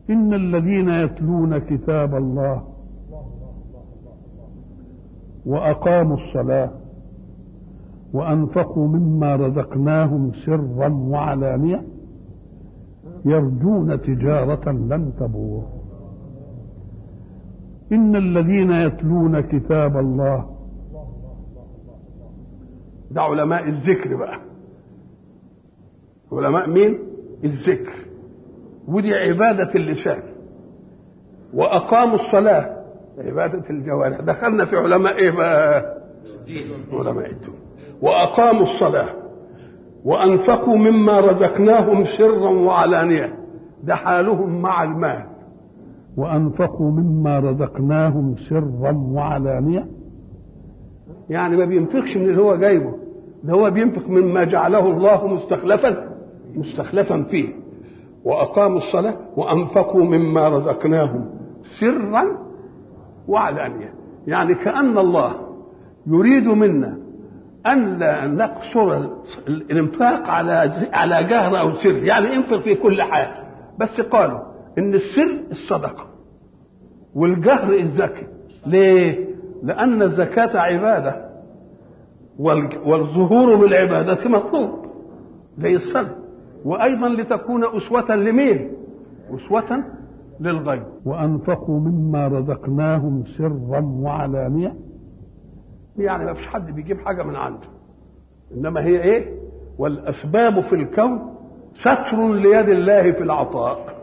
إن الذين يتلون كتاب الله وأقاموا الصلاة وأنفقوا مما رزقناهم سرا وعلانية يرجون تجارة لن تبور إن الذين يتلون كتاب الله ده علماء الذكر بقى علماء مين الذكر ودي عبادة اللسان وأقاموا الصلاة عبادة الجوارح دخلنا في علماء إيه بقى علماء الدين وأقاموا الصلاة وأنفقوا مما رزقناهم سرا وعلانية ده حالهم مع المال وأنفقوا مما رزقناهم سرا وعلانية يعني ما بينفقش من اللي هو جايبه ده هو بينفق مما جعله الله مستخلفا مستخلفا فيه وأقاموا الصلاة وأنفقوا مما رزقناهم سرا وعلانية يعني كأن الله يريد منا أن لا نقصر الإنفاق على على جهر أو سر يعني انفق في كل حاجة بس قالوا إن السر الصدقة والجهر الزكاة ليه؟ لأن الزكاة عبادة والظهور بالعبادة مطلوب زي الصلاة وأيضا لتكون أسوة لمين؟ أسوة للغير وأنفقوا مما رزقناهم سرا وعلانية يعني ما فيش حد بيجيب حاجة من عنده إنما هي إيه؟ والأسباب في الكون ستر ليد الله في العطاء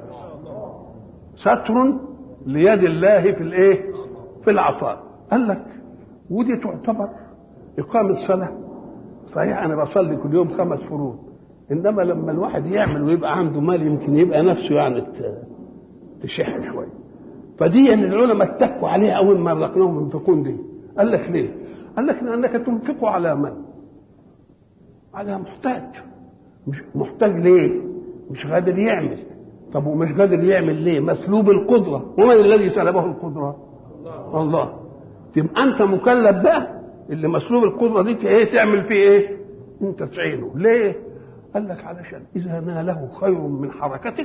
ستر ليد الله في الإيه؟ في العطاء قال لك ودي تعتبر إقامة الصلاة صحيح أنا بصلي كل يوم خمس فروض إنما لما الواحد يعمل ويبقى عنده مال يمكن يبقى نفسه يعني تشح شوية فدي ان العلماء اتكوا عليها اول ما رزقناهم ينفقون دي قال لك ليه؟ قال لك لانك تنفق على من؟ على محتاج مش محتاج ليه؟ مش قادر يعمل طب ومش قادر يعمل ليه؟ مسلوب القدره ومن الذي سلبه القدره؟ الله, الله. تبقى انت مكلف بقى اللي مسلوب القدره دي ايه تعمل فيه ايه؟ انت تعينه ليه؟ قال لك علشان اذا ناله خير من حركتك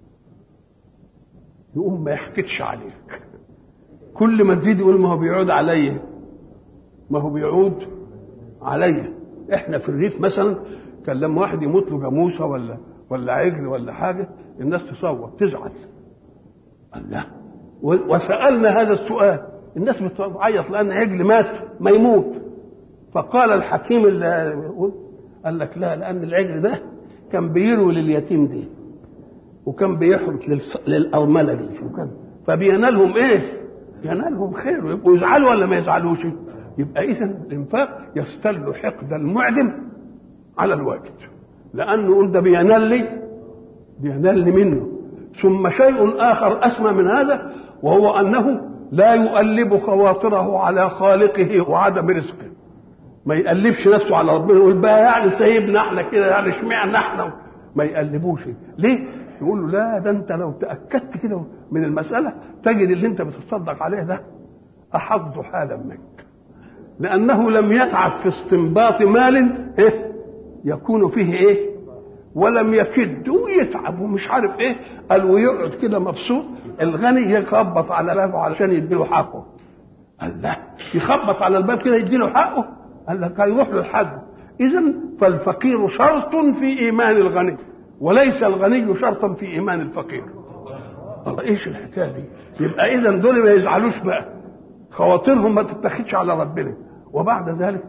يقوم ما يحكتش عليك كل ما تزيد يقول ما هو بيعود عليا ما هو بيعود عليا احنا في الريف مثلا كان لما واحد يموت له جاموسه ولا ولا عجل ولا حاجه الناس تصوت تزعل الله وسالنا هذا السؤال الناس بتعيط لان عجل مات ما يموت فقال الحكيم اللي قال لك لا لان العجل ده كان بيروي لليتيم دي وكان بيحرق للأرملة دي وكان فبينالهم ايه؟ ينالهم خير ويبقوا يزعلوا ولا ما يزعلوش؟ يبقى اذا الانفاق يستل حقد المعدم على الواجد لانه يقول ده بينال لي بينال لي منه ثم شيء اخر اسمى من هذا وهو انه لا يؤلب خواطره على خالقه وعدم رزقه ما يألفش نفسه على ربنا يقول بقى يعني سايبنا احنا كده يعني اشمعنا احنا ما يألبوش ليه؟ يقول له لا ده انت لو تاكدت كده من المساله تجد اللي انت بتتصدق عليه ده احظ حالا منك لانه لم يتعب في استنباط مال إيه؟ يكون فيه ايه ولم يكد ويتعب ومش عارف ايه قال ويقعد كده مبسوط الغني يخبط على بابه علشان يديله حقه قال لا يخبط على الباب كده يديله حقه قال لك هيروح له الحج اذا فالفقير شرط في ايمان الغني وليس الغني شرطا في ايمان الفقير الله ايش الحكايه دي يبقى اذا دول ما يزعلوش بقى خواطرهم ما تتخذش على ربنا وبعد ذلك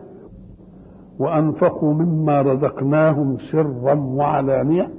وانفقوا مما رزقناهم سرا وعلانيه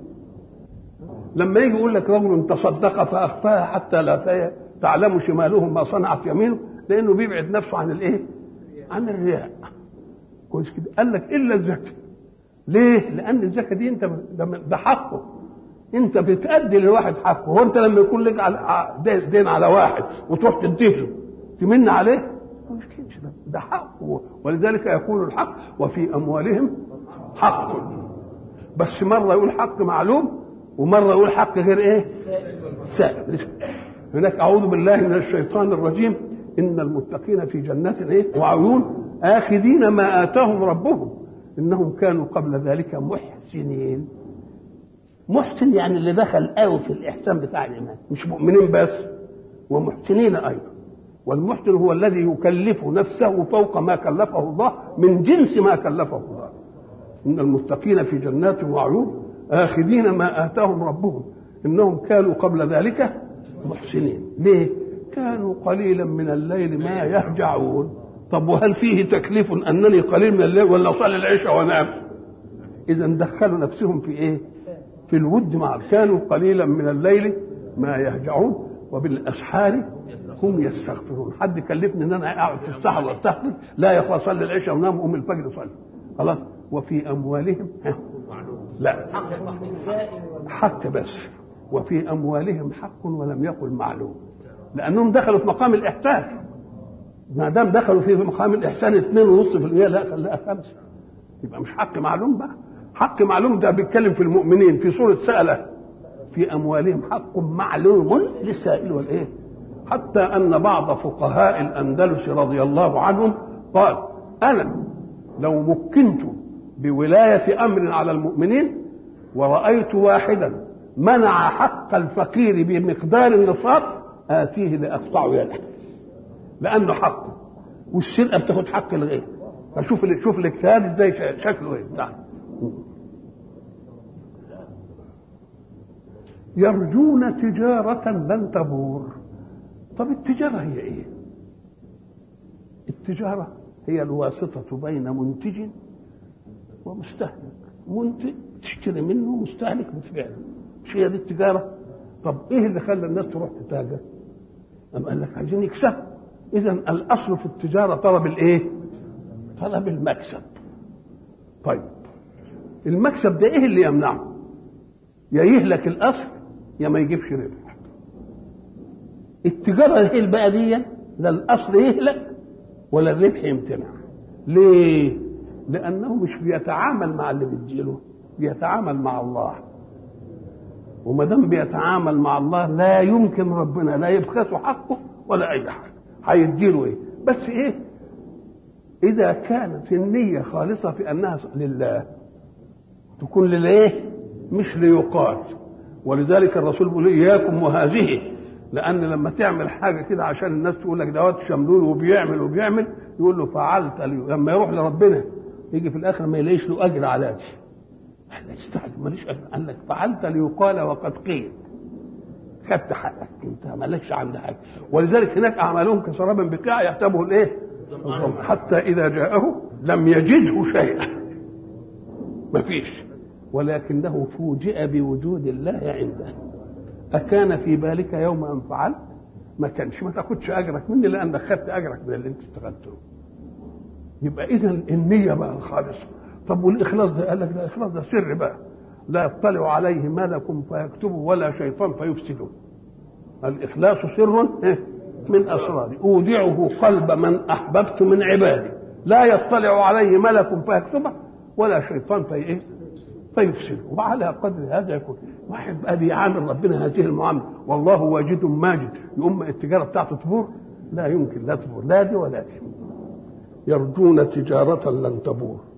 لما يجي يقول لك رجل تصدق فاخفاها حتى لا تعلم شماله ما صنعت يمينه لانه بيبعد نفسه عن الايه؟ عن الرياء كويس كده قال لك الا الزكاه ليه؟ لأن الزكاة دي أنت ده حقه أنت بتأدي للواحد حقه هو أنت لما يكون لك على دين على واحد وتروح تديه له تمن عليه؟ مش كده ده حقه ولذلك يكون الحق وفي أموالهم حق بس مرة يقول حق معلوم ومرة يقول حق غير إيه؟ سائل هناك أعوذ بالله من الشيطان الرجيم إن المتقين في جنات إيه؟ وعيون آخذين ما آتاهم ربهم انهم كانوا قبل ذلك محسنين محسن يعني اللي دخل قوي في الاحسان بتاع الايمان مش مؤمنين بس ومحسنين ايضا والمحسن هو الذي يكلف نفسه فوق ما كلفه الله من جنس ما كلفه الله ان المتقين في جنات وعيون اخذين ما اتاهم ربهم انهم كانوا قبل ذلك محسنين ليه كانوا قليلا من الليل ما يهجعون طب وهل فيه تكليف انني قليل من الليل ولا اصلي العشاء وانام اذا دخلوا نفسهم في ايه في الود مع كانوا قليلا من الليل ما يهجعون وبالاسحار هم يستغفرون حد كلفني ان انا اقعد في السحر واستغفر لا يا اخويا صلي العشاء ونام قوم الفجر صلي خلاص وفي اموالهم ها لا حق بس وفي اموالهم حق ولم يقل معلوم لانهم دخلوا في مقام الاحسان ما دام دخلوا في مقام الاحسان 2.5% لا خليها خمسه يبقى مش حق معلوم بقى حق معلوم ده بيتكلم في المؤمنين في سوره سأله في اموالهم حق معلوم للسائل والايه حتى ان بعض فقهاء الاندلس رضي الله عنهم قال انا لو مكنت بولايه امر على المؤمنين ورايت واحدا منع حق الفقير بمقدار النصاب اتيه لاقطع يده لانه حقه والسرقه بتاخد حق الغير فشوف شوف الاجتهاد ازاي شكله ايه نعم يرجون تجارة لن تبور طب التجارة هي ايه التجارة هي الواسطة بين منتج ومستهلك منتج تشتري منه مستهلك بتبيع له مش هي دي التجارة طب ايه اللي خلى الناس تروح تتاجر أم قال لك عايزين يكسبوا اذا الاصل في التجارة طلب الايه طلب المكسب طيب المكسب ده ايه اللي يمنعه يا يهلك الاصل يا ما يجيبش ربح التجاره هي بقى دي لا الاصل يهلك ولا الربح يمتنع ليه لانه مش بيتعامل مع اللي بيديله بيتعامل مع الله وما دام بيتعامل مع الله لا يمكن ربنا لا يبخسه حقه ولا اي حاجه هيديله ايه بس ايه اذا كانت النيه خالصه في انها لله تكون للايه مش ليقال ولذلك الرسول بيقول اياكم وهذه لان لما تعمل حاجه كده عشان الناس تقول لك دوت شملول وبيعمل وبيعمل يقول له فعلت لي لما يروح لربنا يجي في الاخر ما يلاقيش له اجر على دي احنا يستعجل ماليش اجر قال لك فعلت ليقال وقد قيل خدت حقك انت مالكش عند حاجه ولذلك هناك اعمالهم كسراب بقاع يحسبه الايه؟ حتى اذا جاءه لم يجده شيئا ما فيش ولكنه فوجئ بوجود الله عنده أكان في بالك يوم أن فعلت ما كانش ما تاخدش أجرك مني لأنك خدت أجرك من اللي أنت اشتغلته يبقى إذا النية بقى الخالصة طب والإخلاص ده قال لك ده إخلاص ده سر بقى لا يطلع عليه ملك فيكتبه ولا شيطان فيفسده الإخلاص سر من أسراري أودعه قلب من أحببت من عبادي لا يطلع عليه ملك فيكتبه ولا شيطان في إيه فيفسد وعلى قدر هذا يكون واحد بقى بيعامل ربنا هذه المعامله والله واجد ماجد يقوم التجاره بتاعته تبور لا يمكن لا تبور لا دي ولا دي يرجون تجارة لن تبور